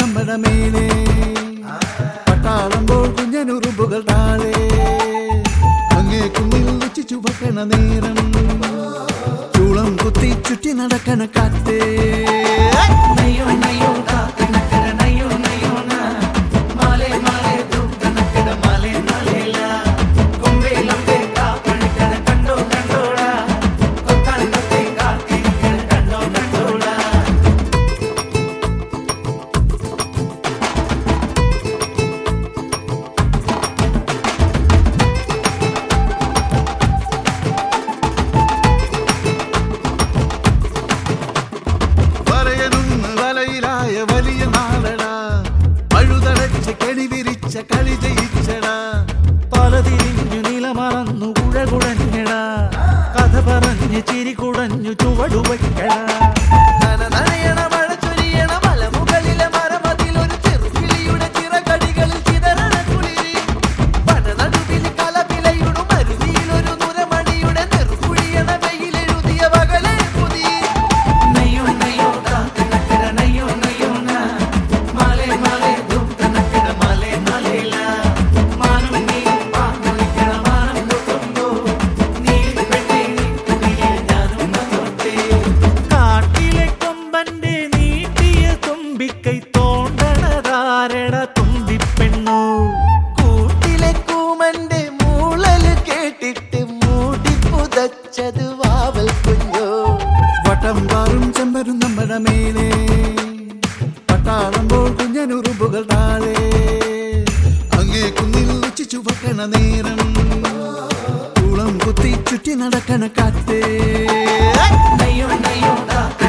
നമ്മുടെ മേലെ പട്ടാളമ്പോൾ കുഞ്ഞനുറുമ്പുകൾ താഴെ അങ്ങേ കുന്നിൽ വെച്ച് ചുവക്കണ നേരം ചൂളം കുത്തി ചുറ്റി നടക്കണ കാറ്റേ നയ്യോ നയ്യോ കാ കണക്കട നയ്യോ നയ്യോ നാ മാലേ മാലേ തു കണക്കട മാലേ മാലേല കൊമ്പേലൊക്കെ കാ കണക്കട കണ്ടോ കണ്ടോടാ കൊക്കാലത്തെ കാ കിരിക്കണ കണ്ടോ കണ്ടോടാ വലയനുന്ന് വലയിലായ വലിയ നാളടാ പഴുതടച്ച കെടി വിരിച്ച കളി ജയിച്ചടാ പല തിരിഞ്ഞു നിലമറന്നു കുഴകുഴഞ്ഞടാ കഥ പറഞ്ഞ് ചിരി കുടഞ്ഞു ചുവടുവയ്ക്കടാ നനനനയണ മഴ ചൊരിയണ മലമുകളിലെ മരമതിലൊരു ചെറുകിളിയുടെ ചിറകടികളിൽ ചിതറണ കുളിരി വനനടുവിൽ കലപിലയുടെ മരുതിയിലൊരു നുരമണിയുടെ നെറുകുഴിയണ വെയിലെഴുതിയ പകലെ പുതി നയ്യോ നയ്യോ കാ കണക്കട നയ്യോ നയ്യോ നാ മാലേ മാലേ ധൂ കണക്കട മാലേ മാലേല മാനം നീ പാങ്ങലിക്കണ മാനം കൊണ്ടോ നീ പെട്ടേ നീ കുടിയിൽ ഞാനും വന്നോട്ടെ കാട്ടിലെ കൊമ്പന്റെ നീട്ടിയ തുമ്പിക്കൈ തോണ്ടണതാരട തുമ്പിപ്പെണ്ണു കൂട്ടിലെ കൂമന്റെ മൂളല് കേട്ടിട്ട് മൂടി പുതച്ചത് വാവൽ കുഞ്ഞോ വട്ടം പാറും ചെമ്പരും നമ്മുടെ മേലെ പട്ടാളമ്പോൾ കുഞ്ഞനുറുമ്പുകൾ താഴെ അങ്ങേ കുന്നിൽ വെച്ച് ചുവക്കണ നേരം ചൂളം കുത്തി ചുറ്റി നടക്കണ കാറ്റേ നയ്യോ നയ്യോ കാ